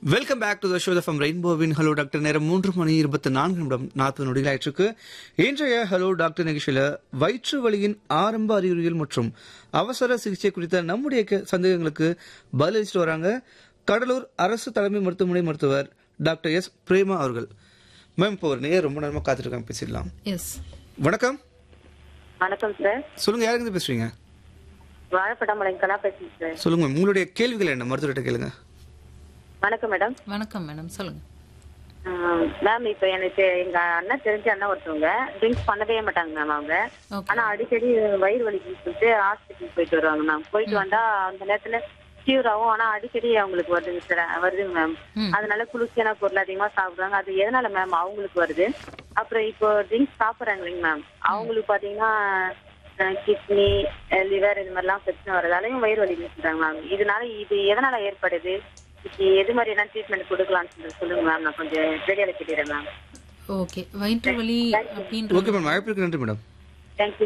Welcome back to the show from ரெயின்போவின் hello doctor நேரம் மூன்று மணி இருபத்தி நான்கு நிமிடம் நாற்பது நொடிகள் ஆயிற்றுக்கு இன்றைய ஹலோ டாக்டர் நிகழ்ச்சியில வயிற்று வலியின் ஆரம்ப அறிகுறிகள் மற்றும் அவசர சிகிச்சை குறித்த நம்முடைய கே- சந்தேகங்களுக்கு பதிலளிச்சுட்டு வராங்க கடலூர் அரசு தலைமை மருத்துவமனை மருத்துவர் டாக்டர் எஸ் பிரேமா அவர்கள் மேம் இப்போ ஒரு நேரம் ரொம்ப நேரமா காத்திருக்காங்க பேசிடலாம் எஸ் வணக்கம் வணக்கம் சார் சொல்லுங்க யாருங்க பேசுறீங்க வாழைப்பட்டாமலை கலா பேசுறேன் சார் சொல்லுங்க மேம் உங்களுடைய கேள்விகள் என்ன மருத்துவர்கிட்ட கேளுங்க வணக்கம் மேடம் வணக்கம் மேடம் சொல்லுங்க மேம் இப்போ எனக்கு எங்க அண்ணன் தெரிஞ்ச அண்ணன் ஒருத்தவங்க ட்ரிங்க்ஸ் பண்ணவே மாட்டாங்க மேம் அவங்க ஓகே ஆனா அடிக்கடி வயிறு வலிக்குன்னு சொல்லிட்டு ஹாஸ்பிட்டல் போயிட்டு வருவாங்க மேம் போயிட்டு வந்தா அந்த நேரத்துல கியூர் ஆகும் ஆனா அடிக்கடி அவங்களுக்கு வருதுங்க சார் வருதுங்க மேம் ம். அதனால குளிர்ச்சியான பொருள் அதிகமா சாப்பிடுறாங்க அது எதனால மேம் அவங்களுக்கு வருது அப்புறம் இப்போ ட்ரிங்க்ஸ் சாப்பிடுறாங்க இல்லைங்க மேம் அவங்களுக்கு பாத்தீங்கன்னா கிட்னி லிவர் இந்த மாதிரிலாம் பிரச்சனை வரதாலையும் வயிறு வலி சொல்றாங்க மேம் இதனால இது எதனால ஏற்படுது இதுக்கு எது மாதிரி என்ன ட்ரீட்மெண்ட் கொடுக்கலாம்னு சொல்லி சொல்லுங்க மேம் நான் கொஞ்சம் ரேடியோல கேட்டுறேன் மேம் ஓகே வயிற்று வலி அப்படின்ற ஓகே மேம் அழைப்பிற்கு நன்றி மேடம் தேங்க்யூ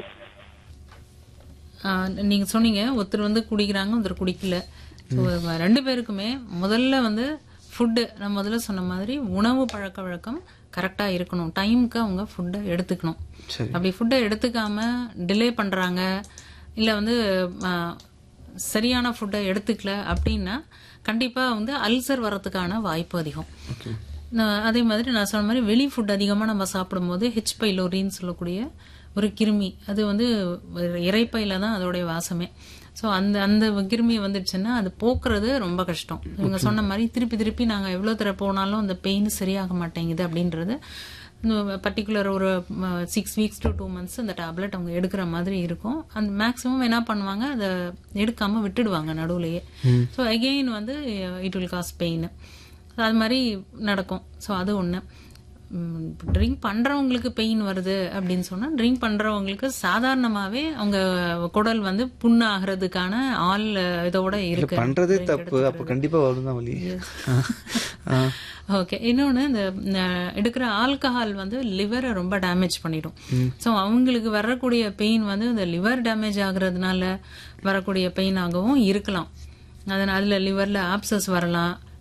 ஆ, நீங்க சொன்னீங்க ஒருத்தர் வந்து குடிக்கிறாங்க ஒருத்தர் குடிக்கல ஸோ ரெண்டு பேருக்குமே முதல்ல வந்து ஃபுட்டு நான் முதல்ல சொன்ன மாதிரி உணவு பழக்க வழக்கம் கரெக்டாக இருக்கணும் டைமுக்கு அவங்க ஃபுட்டை எடுத்துக்கணும் சரி அப்படி ஃபுட்டை எடுத்துக்காம டிலே பண்றாங்க இல்லை வந்து ஆ, சரியான ஃபுட்டை எடுத்துக்கல அப்படின்னா கண்டிப்பா வந்து அல்சர் வரதுக்கான வாய்ப்பு அதிகம் ஓகே நான் அதே மாதிரி நான் சொன்ன மாதிரி வெளி ஃபுட் அதிகமாக நம்ம சாப்பிடும்போது ஹெச் பைலோரின்னு சொல்லக்கூடிய ஒரு கிருமி அது வந்து இறைப்பையில தான் அதோடைய வாசமே ஸோ அந்த அந்த கிருமி வந்துடுச்சுன்னா அது போக்குறது ரொம்ப கஷ்டம் இவங்க சொன்ன மாதிரி திருப்பி திருப்பி நாங்கள் எவ்வளோ தர போனாலும் அந்த பெயின் சரியாக மாட்டேங்குது அப்படின்றது பர்டிகுலர் ஒரு six weeks to two months அந்த டேப்லெட் அவங்க எடுக்கிற மாதிரி இருக்கும் அந்த மேக்ஸிமம் என்ன பண்ணுவாங்க அதை எடுக்காம விட்டுடுவாங்க நடுவுலயே ஸோ அகெயின் வந்து இட் வில் காஸ் பெயின் அது மாதிரி நடக்கும் ஸோ அது ஒன்று ட்ரிங்க் பண்ணுறவங்களுக்கு பெயின் வருது அப்படின்னு சொன்னால் ட்ரிங்க் பண்ணுறவங்களுக்கு சாதாரணமாகவே அவங்க குடல் வந்து புண்ணு ஆகிறதுக்கான ஆள் இதோட இருக்கு பண்றதே தப்பு அப்ப கண்டிப்பா வரும் தான் வலி ஆ. ஓகே இன்னொன்று இந்த அஹ், எடுக்கிற ஆல்கஹால் வந்து லிவரை ரொம்ப டேமேஜ் பண்ணிடும் ஸோ அவங்களுக்கு வரக்கூடிய பெயின் வந்து இந்த லிவர் டேமேஜ் ஆகுறதுனால வரக்கூடிய பெயின் ஆகவும் இருக்கலாம் அதனால அதில் லிவரில் ஆப்சஸ் வரலாம்